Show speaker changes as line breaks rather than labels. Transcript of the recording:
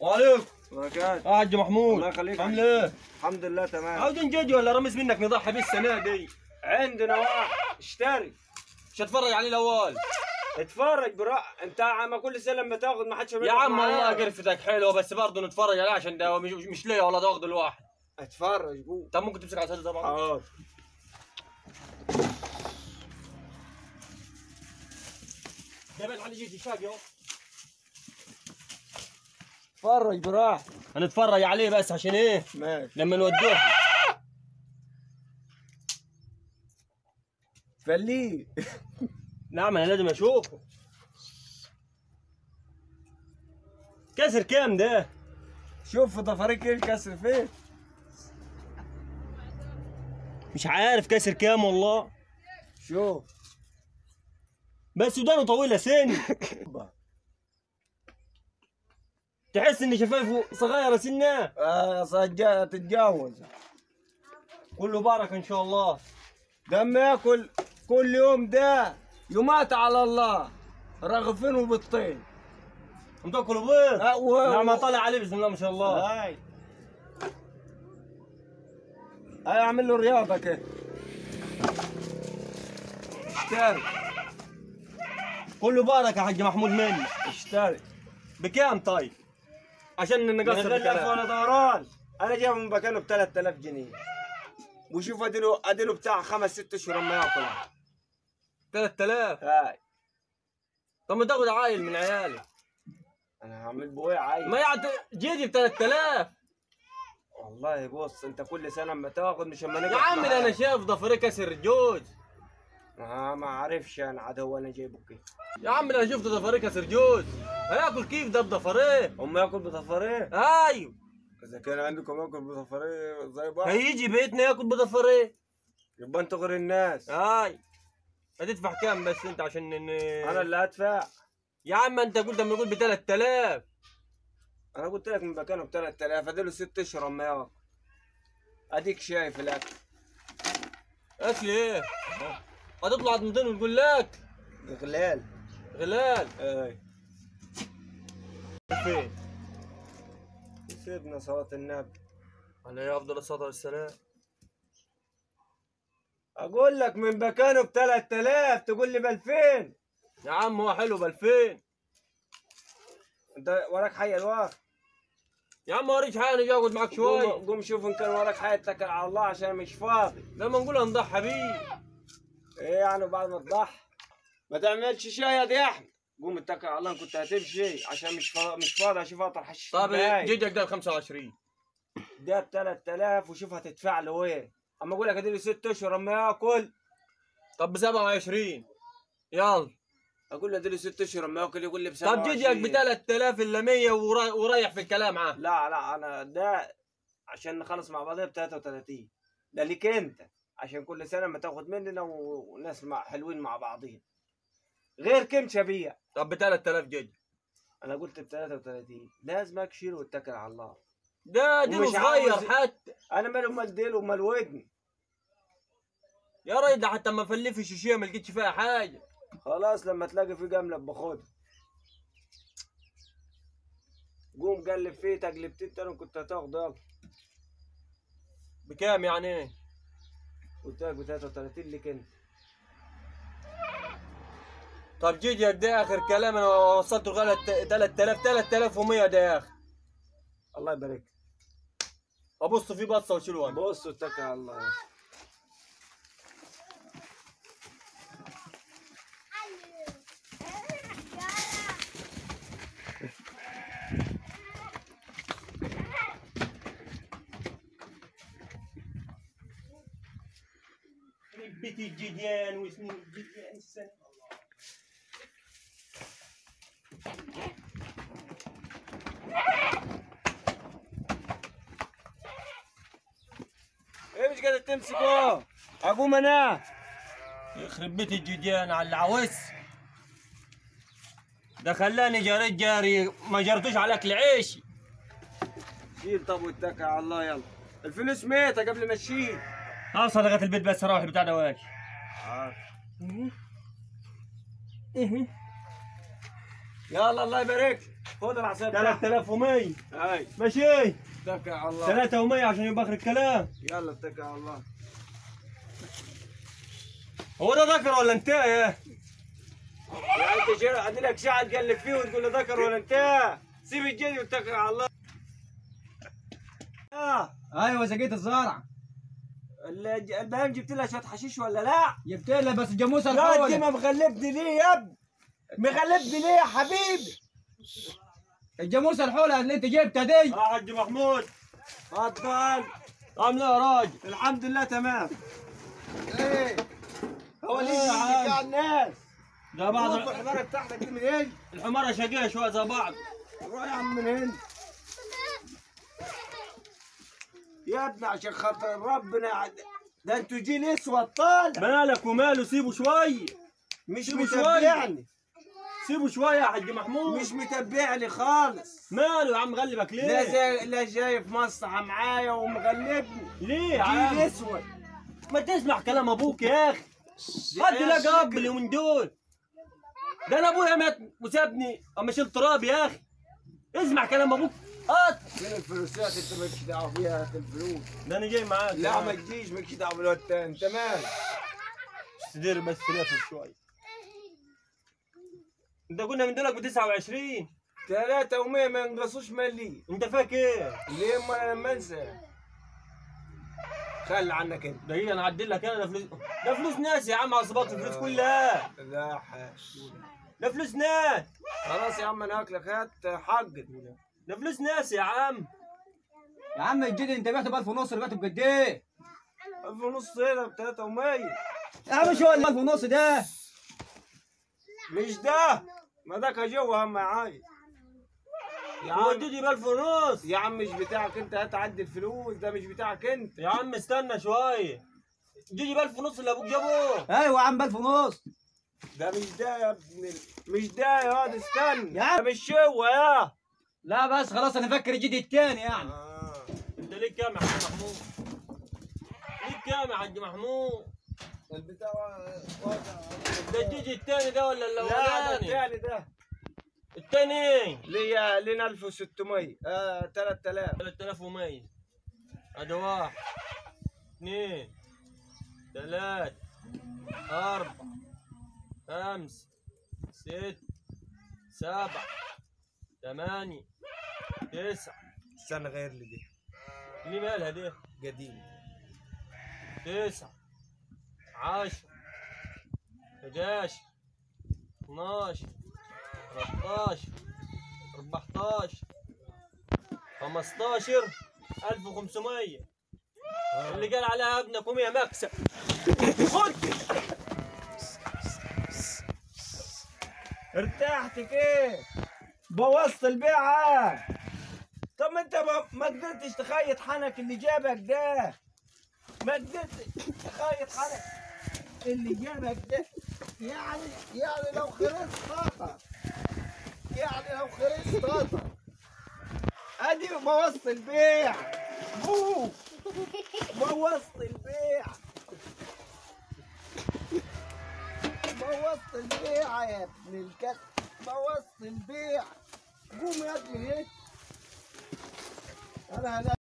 وعليكم
بركات
اه حاج محمود
الله يخليك
عامل ايه؟
الحمد لله تمام
عاوزين جدي ولا رمز منك نضحي بيه السنه دي
عندنا واحد اشتري
مش هتفرج عليه الاول
اتفرج برا انت عم كل سنه لما تاخد ما حدش
يا عم والله قرفتك حلوه بس برضه نتفرج عليه عشان ده مش, مش ليا ولا تاخده لواحد
اتفرج قول
طب ممكن تمسك على صدري طبعا
حاضر
جبل على جيتي شاقي اهو
اتفرج براحتك
هنتفرج عليه بس عشان ايه؟
ماشي
لما نودوه
فليه
نعم انا لازم اشوفه كسر كام ده؟
شوف في ضفريك ايه الكسر فين
مش عارف كسر كام والله
شوف
بس ودانه طويله سن تحس ان شفايفه صغيره سنه
آه صجا تتجاوز
كله بركه ان شاء الله
دم ياكل كل يوم ده يمات على الله رغفين وبالطين
متاكل بيض
آه، و-
نعم طالع عليه بسم الله ما شاء الله
هاي هاي اعمل له رياضه كده اشتري
كله بركه يا حاج محمود مني
اشتري
بكام طيب عشان
من
نقصر
غير لف
الكلام
ولا دوران انا جايبه من مكانه ب 3000 جنيه وشوف اديله اديله بتاع خمس ست اشهر ما ياكل
3000
هاي
طب ما تاخد عايل من عيالي
انا هعمل بوي عايز
ما يعد جيدي ب 3000
والله بص انت كل سنه اما تاخد مش اما نقف
يا عم ده انا
معاك.
شايف ضفري كسر الجوز
ما ما عارفش انا عاد هو انا جايبه كده
يا عم ده انا شفت ضفري كسر جوز هياكل كيف ده بضفريه
هم ياكل بضفريه
ايوه
اذا كان عندكم ياكل بضفريه زي بعض
هيجي بيتنا ياكل بضفريه
يبقى انتوا غير الناس
هاي هتدفع كام بس انت عشان ن...
انا اللي هدفع
يا عم انت قلت لما يقول ب 3000
انا قلت لك من مكانه ب 3000 اديله ست اشهر اما ياكل اديك شايف الاكل
اكل ايه؟ هتطلع 200 وتقول لك
غلال
غلال
اي
فين؟
سيبنا صلاة النبي
عليه افضل الصلاه والسلام
اقول لك من مكانه ب 3000 تقول لي ب 2000
يا عم هو حلو ب 2000
انت وراك حي الواقع
يا عم اوريك حاجه انا جاي اقعد معاك
قوم
شوي
قوم شوف ان كان وراك حي اتكل على الله عشان مش فاضي
لما نقول هنضحى بيه
ايه يعني بعد ما تضحي ما تعملش شاي يا احمد قوم اتكل على الله إن كنت هتمشي عشان مش فاضي مش فاضي اشوف اطرح
طب
الشباك
جيجك ده ب 25
ده ب 3000 وشوف هتدفع له ايه اما اقول لك اديله ست اشهر اما ياكل
طب ب 27 يلا
اقول له اديله ست اشهر اما ياكل يقول لي ب
طب جيجك ب 3000 الا 100 ورا- وريح في الكلام معاه
لا لا انا ده عشان نخلص مع بعضنا ب 33 ده ليك انت عشان كل سنه ما تاخد مننا و- وناس مع حلوين مع بعضين غير كم شبيع
طب ب 3000 جيجك
انا قلت ب 33 لازم اكشير واتكل على الله
ده دينه
ومش
صغير
عاوز-
حتى
انا ماله مال ديل ومال ودني
يا راجل ده حتى ما فلفش الشيء ما لقيتش فيها حاجه
خلاص لما تلاقي في جمله باخدها قوم قلب فيه تقلبتين تاني كنت هتاخده يلا
بكام يعني ايه؟
قلت لك ب 33 ليك انت
طب جيجك ده اخر كلام انا وصلته لغايه 3000 3100 ده يا اخي
الله يبارك
ابص فيه بصه وشيله انا
بص واتكل على الله يا أخي.
بيتي الجديان وسنين الجديان السنه
ايه مش قادر تمسكه اقوم انا
يخرب بيت الجديان على العوس ده خلاني جريت جاري ما جرتوش على اكل عيشي
شيل طب واتكل على الله يلا الفلوس ميتة قبل ما تشيل
اوصل لغايه البيت بس اروح بتاع دواش
يلا الله يبارك خد العصايه بتاعتك
3100
هاي
ماشي
اتكل على الله
300 عشان يبقى اخر الكلام
يلا اتكل على الله
هو ده ذكر ولا انت يا
يا انت شير عندي لك شعر تقلب فيه وتقول له ذكر ولا انت سيب الجدي واتكل على الله اه
ايوه سقيت الزرع
ال- البهيم جبت لها شويه حشيش ولا لا؟
جبت لها بس الجاموسه
يا انت
الحوله
ما مغلبني ليه يا ابني؟ مغلبني ليه يا حبيبي؟
الجاموسه الحوله اللي انت جبتها دي
يا حاج محمود
اتفضل
عامل ايه يا راجل
الحمد لله تمام ايه هو
إيه
ليه
يا عم؟
بتاع الناس
ده بعض
بعض الحمارة بتاعتك دي من ايه؟
الحمارة شقية شوية زي بعض
روح يا عم من هنا يا ابني عشان خاطر ربنا عد... ده انتوا جيل اسود طالع
مالك وماله سيبه شوية
مش
سيبه شوية.
متبعني
سيبه شوية يا حاج محمود
مش متبعني خالص
ماله يا عم غلبك
لا
ليه؟
زي لا جاي في مصلحة معايا ومغلبني
ليه يا
جيل
عم؟
اسود
ما تسمع كلام ابوك يا اخي
دي
حد
آية
لا
شكل.
قبل من دول ده انا ابويا مات وسابني اما شلت تراب يا اخي اسمع كلام ابوك اه
فين الفلوسات انت مالكش دعوه فيها هات الفلوس
ده انا جاي معاك
لا ما تجيش مالكش دعوه بالواد التاني انت مالك
تدير بس نفس شوي انت قلنا من دولك ب 29
ثلاثة ومية ما ينقصوش ملي
انت فاكر ايه؟
ليه ما ما انسى خلي عنك انت
دقيقة انا هعدل لك انا ده فلوس ده فلوس ناس يا عم عصبات الفلوس كلها
لا حاش
ده فلوس ناس
خلاص يا عم انا هاكلك هات حق
ده فلوس ناس يا عم
يا عم الجدي انت بعته ب 1000 ونص بعته بقد ايه؟
ألف ونص هنا بتلاتة ومية
يا عم شو ال 1000 ونص ده؟
مش ده ما داك جوا هم عايز يا
هو
عم
اديني ب 1000 ونص
يا عم مش بتاعك انت هات عدي الفلوس ده مش بتاعك انت
يا عم استنى شوية اديني ب 1000 ونص اللي ابوك جابوه
ايوه يا عم ب 1000 ونص
ده مش ده يا ابن ال- مش ده يا واد استنى
يا عم.
ده مش شوا يا
لا بس خلاص انا فكر الجدي الثاني يعني
آه.
انت ليك كام يا حاج محمود؟ ليك كام يا حاج محمود؟
البتاع واقع
ده الجيجي التاني ده ولا
لا ده
الاولاني؟
الثاني ده
التاني
ليا لينا 1600 آه 3000
3100 ادي واحد اثنين ثلاث أربعة خمسة ست سبعة ثمانية تسعة
استنى غير لي دي
اللي مالها دي
قديم
تسعة عشرة 11 12 13 14 15 1500 اللي قال عليها ابنكم يا مكسب خد
ارتحت كيف بوظت البيعة طب ما انت ما, ما قدرتش تخيط حنك اللي جابك ده ما قدرتش تخيط حنك اللي جابك ده يعني يعني لو خرجت خطر يعني لو خرجت خطر ادي بوظت البيع بو بوظت البيع بوظت البيع يا ابن الكلب بوظت البيع قوم يا ابني هيك انا هنا